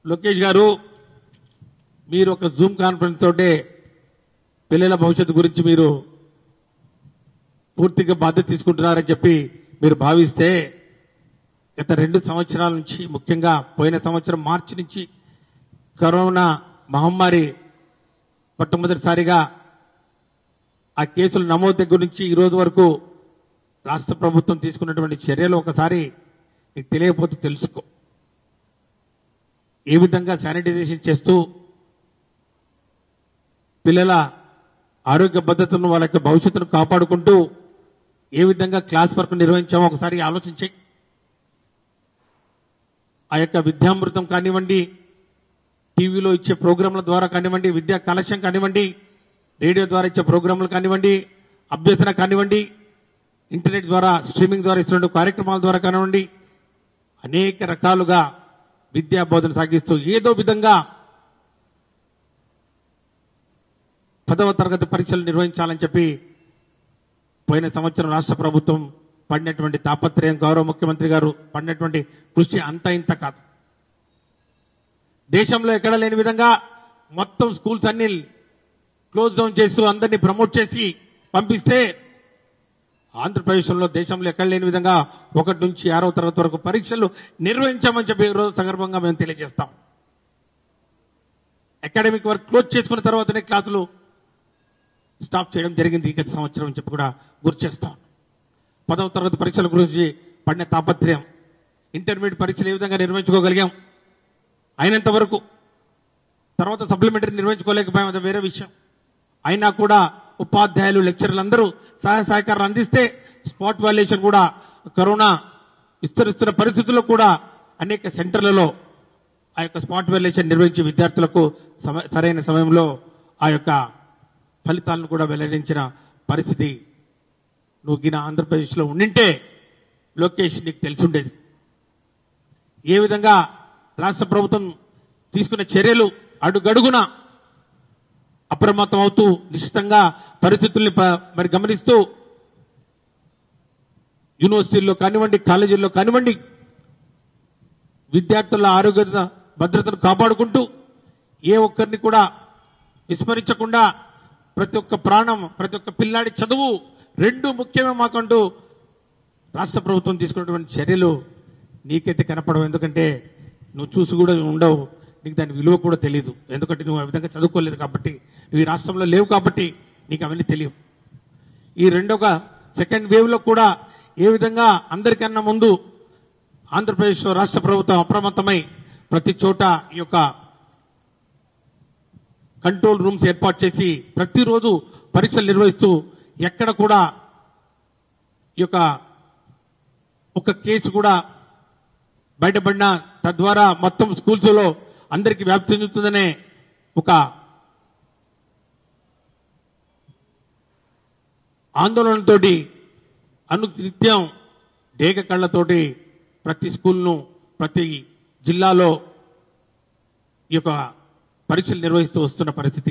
లోకేష్ గారు మీరు ఒక జూమ్ కాన్ఫరెన్స్ తోటే పిల్లల భవిష్యత్తు గురించి మీరు పూర్తిగా బాధ్యత తీసుకుంటున్నారని చెప్పి మీరు భావిస్తే గత రెండు సంవత్సరాల నుంచి ముఖ్యంగా పోయిన సంవత్సరం మార్చి నుంచి కరోనా మహమ్మారి మొట్టమొదటిసారిగా ఆ కేసులు నమోదు దగ్గర నుంచి ఈ రోజు వరకు రాష్ట్ర ప్రభుత్వం తీసుకున్నటువంటి చర్యలు ఒకసారి నీకు తెలియకపోతే తెలుసుకో ఏ విధంగా శానిటైజేషన్ చేస్తూ పిల్లల ఆరోగ్య భద్రతను వాళ్ళ యొక్క భవిష్యత్తును కాపాడుకుంటూ ఏ విధంగా క్లాస్ వర్క్ నిర్వహించామో ఒకసారి ఆలోచించే ఆ యొక్క విద్యామృతం కానివ్వండి టీవీలో ఇచ్చే ప్రోగ్రాంల ద్వారా కానివ్వండి విద్యా కలశం కానివ్వండి రేడియో ద్వారా ఇచ్చే ప్రోగ్రాంలు కానివ్వండి అభ్యసన కానివ్వండి ఇంటర్నెట్ ద్వారా స్ట్రీమింగ్ ద్వారా ఇస్తున్న కార్యక్రమాల ద్వారా కానివ్వండి అనేక రకాలుగా విద్యా బోధన సాగిస్తూ ఏదో విధంగా పదవ తరగతి పరీక్షలు నిర్వహించాలని చెప్పి పోయిన సంవత్సరం రాష్ట్ర ప్రభుత్వం పడినటువంటి తాపత్రయం గౌరవ ముఖ్యమంత్రి గారు పడినటువంటి కృషి అంత ఇంత కాదు దేశంలో ఎక్కడ లేని విధంగా మొత్తం స్కూల్స్ అన్ని క్లోజ్ డౌన్ చేస్తూ అందరినీ ప్రమోట్ చేసి పంపిస్తే ఆంధ్రప్రదేశ్లో దేశంలో ఎక్కడ లేని విధంగా ఒకటి నుంచి ఆరవ తరగతి వరకు పరీక్షలు నిర్వహించామని చెప్పి ఈ రోజు సందర్భంగా మేము తెలియజేస్తాం అకాడమిక్ వర్క్ క్లోజ్ చేసుకున్న తర్వాతనే క్లాసులు స్టాప్ చేయడం జరిగింది గత సంవత్సరం అని చెప్పి కూడా గుర్తు చేస్తాం పదవ తరగతి పరీక్షల గురించి పడిన తాపత్రయం ఇంటర్మీడియట్ పరీక్షలు ఏ విధంగా నిర్వహించుకోగలిగాం అయినంత వరకు తర్వాత సప్లిమెంటరీ నిర్వహించుకోలేకపోయాం అది వేరే విషయం అయినా కూడా ఉపాధ్యాయులు లెక్చరర్లు అందరూ సహాయ సహకారాలు అందిస్తే స్పాట్ వాల్యుయేషన్ కూడా కరోనా విస్తరిస్తున్న పరిస్థితుల్లో కూడా అనేక సెంటర్లలో ఆ యొక్క స్పాట్ వాల్యుయేషన్ నిర్వహించి విద్యార్థులకు సమ- సరైన సమయంలో ఆ యొక్క ఫలితాలను కూడా వెల్లడించిన పరిస్థితి నువ్వు గిన ఆంధ్రప్రదేశ్లో ఉండింటే లోకేష్ నీకు తెలిసి ఉండేది ఏ విధంగా రాష్ట్ర ప్రభుత్వం తీసుకున్న చర్యలు అడుగడుగున అప్రమత్తం అవుతూ నిశ్చితంగా పరిస్థితుల్ని ప- మరి గమనిస్తూ యూనివర్సిటీల్లో కానివ్వండి కాలేజీల్లో కానివ్వండి విద్యార్థుల ఆరోగ్య భద్రతను కాపాడుకుంటూ ఏ ఒక్కరిని కూడా విస్మరించకుండా ప్రతి ఒక్క ప్రాణం ప్రతి ఒక్క పిల్లాడి చదువు రెండు ముఖ్యమే మాకంటూ రాష్ట్ర ప్రభుత్వం తీసుకున్నటువంటి చర్యలు నీకైతే కనపడవు ఎందుకంటే నువ్వు చూసి కూడా ఉండవు నీకు దాని విలువ కూడా తెలియదు ఎందుకంటే నువ్వు ఆ విధంగా చదువుకోలేదు కాబట్టి నువ్వు ఈ రాష్ట్రంలో లేవు కాబట్టి నీకు అవన్నీ తెలియవు ఈ రెండవ సెకండ్ వేవ్ లో కూడా ఏ విధంగా అందరికన్నా ముందు ఆంధ్రప్రదేశ్ రాష్ట్ర ప్రభుత్వం అప్రమత్తమై ప్రతి చోట ఈ యొక్క కంట్రోల్ రూమ్స్ ఏర్పాటు చేసి ప్రతిరోజు పరీక్షలు నిర్వహిస్తూ ఎక్కడ కూడా ఈ యొక్క ఒక కేసు కూడా బయటపడినా తద్వారా మొత్తం స్కూల్స్ లో అందరికి వ్యాప్తి చెందుతుందనే ఒక ఆందోళనతోటి అనునిత్యం డేగ కళ్ళతోటి ప్రతి స్కూల్ను ప్రతి జిల్లాలో ఈ యొక్క పరీక్షలు నిర్వహిస్తూ వస్తున్న పరిస్థితి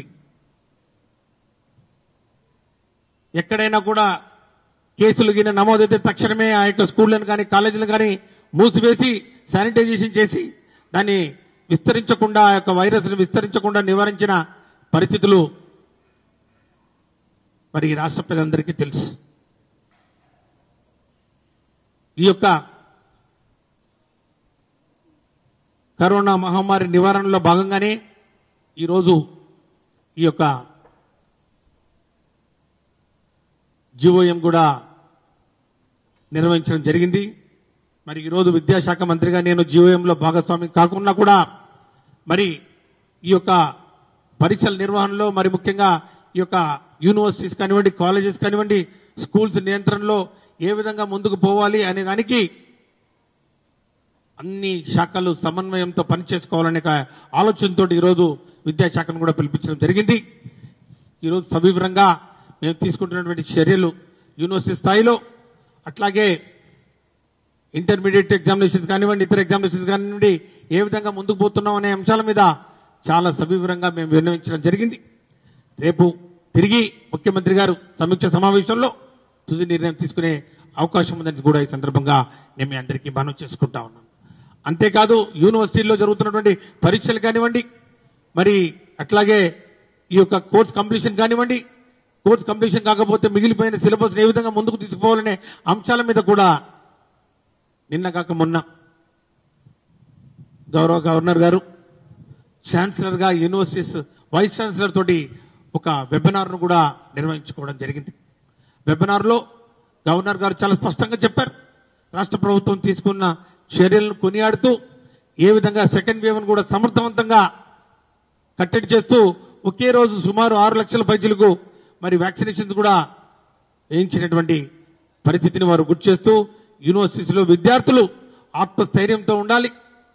ఎక్కడైనా కూడా కేసులు గిన నమోదైతే తక్షణమే ఆ యొక్క స్కూళ్ళను కానీ కాలేజీలను కానీ మూసివేసి శానిటైజేషన్ చేసి దాన్ని విస్తరించకుండా ఆ యొక్క వైరస్ విస్తరించకుండా నివారించిన పరిస్థితులు మరి ఈ రాష్ట్ర ప్రజలందరికీ తెలుసు ఈ యొక్క కరోనా మహమ్మారి నివారణలో భాగంగానే ఈరోజు ఈ యొక్క జీవోఎం కూడా నిర్వహించడం జరిగింది మరి ఈరోజు విద్యాశాఖ మంత్రిగా నేను జీవోఎంలో భాగస్వామి కాకుండా కూడా మరి ఈ యొక్క పరీక్షల నిర్వహణలో మరి ముఖ్యంగా ఈ యొక్క యూనివర్సిటీస్ కానివ్వండి కాలేజెస్ కానివ్వండి స్కూల్స్ నియంత్రణలో ఏ విధంగా ముందుకు పోవాలి అనే దానికి అన్ని శాఖలు సమన్వయంతో పనిచేసుకోవాలనే ఒక ఆలోచనతో ఈరోజు విద్యాశాఖను కూడా పిలిపించడం జరిగింది ఈరోజు సవివరంగా మేము తీసుకుంటున్నటువంటి చర్యలు యూనివర్సిటీ స్థాయిలో అట్లాగే ఇంటర్మీడియట్ ఎగ్జామినేషన్స్ కానివ్వండి ఇతర ఎగ్జామినేషన్స్ కానివ్వండి ఏ విధంగా ముందుకు పోతున్నాం అనే అంశాల మీద చాలా సవివరంగా మేము విన్నవించడం జరిగింది రేపు తిరిగి ముఖ్యమంత్రి గారు సమీక్ష సమావేశంలో తుది నిర్ణయం తీసుకునే అవకాశం ఉందని కూడా ఈ సందర్భంగా నేను మీ అందరికీ మనం చేసుకుంటా ఉన్నాను అంతేకాదు యూనివర్సిటీల్లో జరుగుతున్నటువంటి పరీక్షలు కానివ్వండి మరి అట్లాగే ఈ యొక్క కోర్స్ కంప్లీషన్ కానివ్వండి కోర్స్ కంప్లీషన్ కాకపోతే మిగిలిపోయిన సిలబస్ ఏ విధంగా ముందుకు తీసుకుపోవాలనే అంశాల మీద కూడా నిన్న కాక మొన్న గౌరవ గవర్నర్ గారు ఛాన్సలర్ గా యూనివర్సిటీస్ వైస్ ఛాన్సలర్ తోటి ఒక వెబినార్ ను కూడా నిర్వహించుకోవడం జరిగింది వెబినార్ లో గవర్నర్ గారు చాలా స్పష్టంగా చెప్పారు రాష్ట్ర ప్రభుత్వం తీసుకున్న చర్యలను కొనియాడుతూ ఏ విధంగా సెకండ్ వేవ్ కూడా సమర్థవంతంగా కట్టడి చేస్తూ ఒకే రోజు సుమారు ఆరు లక్షల పైచులకు మరి వ్యాక్సినేషన్స్ కూడా వేయించినటువంటి పరిస్థితిని వారు గుర్తు చేస్తూ యూనివర్సిటీలో విద్యార్థులు ఆత్మస్థైర్యంతో ఉండాలి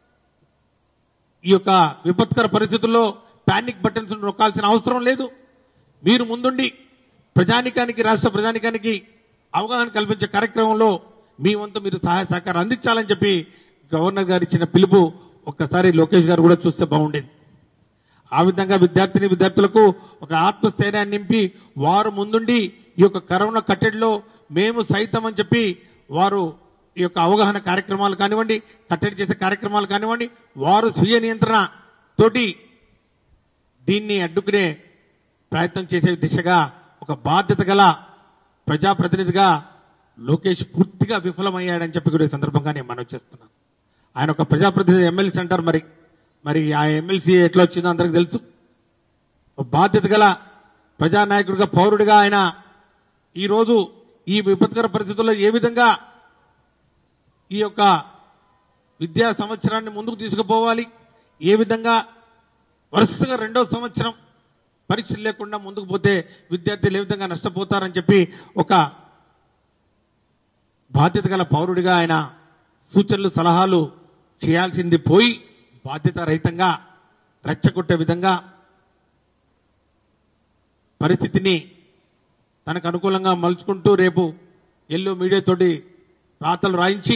ఈ యొక్క విపత్కర పరిస్థితుల్లో పానిక్ బటన్స్ నొక్కాల్సిన అవసరం లేదు మీరు ముందుండి ప్రజానికానికి రాష్ట్ర ప్రజానికానికి అవగాహన కల్పించే కార్యక్రమంలో మీ వంతు మీరు సహాయ సహకారం అందించాలని చెప్పి గవర్నర్ గారు ఇచ్చిన పిలుపు ఒక్కసారి లోకేష్ గారు కూడా చూస్తే బాగుండేది ఆ విధంగా విద్యార్థిని విద్యార్థులకు ఒక ఆత్మస్థైర్యాన్ని నింపి వారు ముందుండి ఈ యొక్క కరోనా కట్టడిలో మేము సైతం అని చెప్పి వారు ఈ యొక్క అవగాహన కార్యక్రమాలు కానివ్వండి కట్టడి చేసే కార్యక్రమాలు కానివ్వండి వారు స్వీయ నియంత్రణ తోటి దీన్ని అడ్డుకునే ప్రయత్నం చేసే దిశగా ఒక బాధ్యత గల ప్రజాప్రతినిధిగా లోకేష్ పూర్తిగా విఫలమయ్యాడని చెప్పి కూడా ఈ సందర్భంగా నేను మనవి చేస్తున్నాను ఆయన ఒక ప్రజాప్రతినిధి ఎమ్మెల్సీ అంటారు మరి మరి ఆ ఎమ్మెల్సీ ఎట్లా వచ్చిందో అందరికి తెలుసు ఒక బాధ్యత గల ప్రజానాయకుడిగా పౌరుడిగా ఆయన ఈరోజు ఈ విపత్కర పరిస్థితుల్లో ఏ విధంగా ఈ యొక్క విద్యా సంవత్సరాన్ని ముందుకు తీసుకుపోవాలి ఏ విధంగా వరుసగా రెండో సంవత్సరం పరీక్షలు లేకుండా ముందుకు పోతే విద్యార్థులు ఏ విధంగా నష్టపోతారని చెప్పి ఒక బాధ్యత గల పౌరుడిగా ఆయన సూచనలు సలహాలు చేయాల్సింది పోయి బాధ్యత రహితంగా రెచ్చగొట్టే విధంగా పరిస్థితిని తనకు అనుకూలంగా మలుచుకుంటూ రేపు ఎల్లో మీడియా తోటి రాతలు రాయించి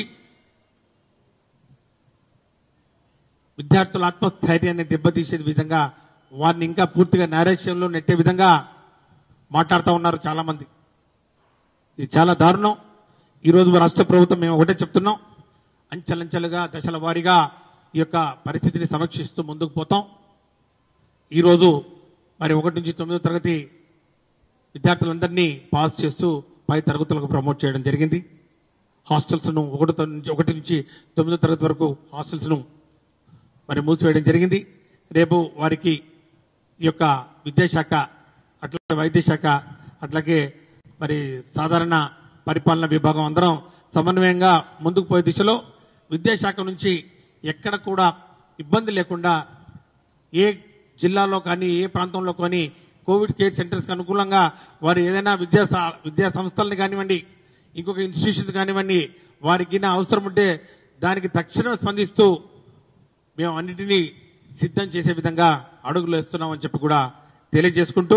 విద్యార్థుల ఆత్మస్థైర్యాన్ని దెబ్బతీసే విధంగా వారిని ఇంకా పూర్తిగా నైరాశ్యంలో నెట్టే విధంగా మాట్లాడుతూ ఉన్నారు చాలా మంది ఇది చాలా దారుణం ఈరోజు రాష్ట్ర ప్రభుత్వం మేము ఒకటే చెప్తున్నాం అంచెలంచెలుగా దశల వారీగా ఈ యొక్క పరిస్థితిని సమీక్షిస్తూ ముందుకు పోతాం ఈరోజు మరి ఒకటి నుంచి తొమ్మిదో తరగతి విద్యార్థులందరినీ పాస్ చేస్తూ పై తరగతులకు ప్రమోట్ చేయడం జరిగింది హాస్టల్స్ ను ఒకటి నుంచి ఒకటి నుంచి తొమ్మిదో తరగతి వరకు హాస్టల్స్ ను మరి మూసివేయడం జరిగింది రేపు వారికి ఈ యొక్క విద్యాశాఖ అట్లాగే వైద్య శాఖ అట్లాగే మరి సాధారణ పరిపాలన విభాగం అందరం సమన్వయంగా ముందుకు పోయే దిశలో విద్యాశాఖ నుంచి ఎక్కడ కూడా ఇబ్బంది లేకుండా ఏ జిల్లాలో కానీ ఏ ప్రాంతంలో కానీ కోవిడ్ కేర్ సెంటర్స్ కి అనుకూలంగా వారు ఏదైనా విద్యా స- విద్యా సంస్థలను కానివ్వండి ఇంకొక ఇన్స్టిట్యూషన్ కానివ్వండి వారికి నా అవసరం ఉంటే దానికి తక్షణం స్పందిస్తూ మేము అన్నిటినీ సిద్ధం చేసే విధంగా అడుగులు వేస్తున్నామని చెప్పి కూడా తెలియజేసుకుంటూ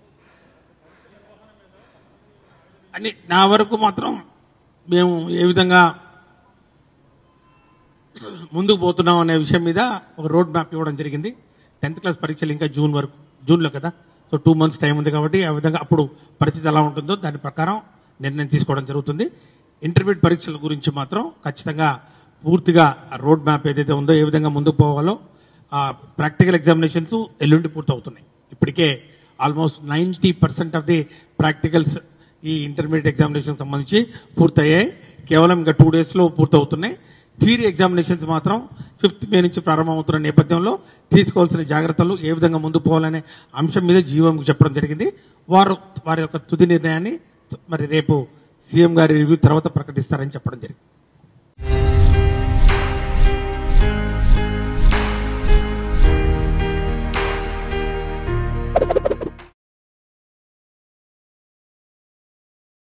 అని నా వరకు మాత్రం మేము ఏ విధంగా ముందుకు పోతున్నాం అనే విషయం మీద ఒక రోడ్ మ్యాప్ ఇవ్వడం జరిగింది టెన్త్ క్లాస్ పరీక్షలు ఇంకా జూన్ వరకు జూన్లో కదా సో టూ మంత్స్ టైం ఉంది కాబట్టి ఆ విధంగా అప్పుడు పరిస్థితి ఎలా ఉంటుందో దాని ప్రకారం నిర్ణయం తీసుకోవడం జరుగుతుంది ఇంటర్మీడియట్ పరీక్షల గురించి మాత్రం ఖచ్చితంగా పూర్తిగా ఆ రోడ్ మ్యాప్ ఏదైతే ఉందో ఏ విధంగా ముందుకు పోవాలో ఆ ప్రాక్టికల్ ఎగ్జామినేషన్స్ ఎల్లుండి పూర్తవుతున్నాయి ఇప్పటికే almost ninety percent of the practicals ఈ ఇంటర్మీడియట్ ఎగ్జామినేషన్ సంబంధించి పూర్తయ్యాయి కేవలం ఇంకా టూ డేస్ లో పూర్తవుతున్నాయి థియరీ ఎగ్జామినేషన్స్ మాత్రం ఫిఫ్త్ మే నుంచి ప్రారంభమవుతున్న నేపథ్యంలో తీసుకోవాల్సిన జాగ్రత్తలు ఏ విధంగా ముందుకు పోవాలనే అంశం మీద జీవోకు చెప్పడం జరిగింది వారు వారి యొక్క తుది నిర్ణయాన్ని మరి రేపు సీఎం గారి రివ్యూ తర్వాత ప్రకటిస్తారని చెప్పడం జరిగింది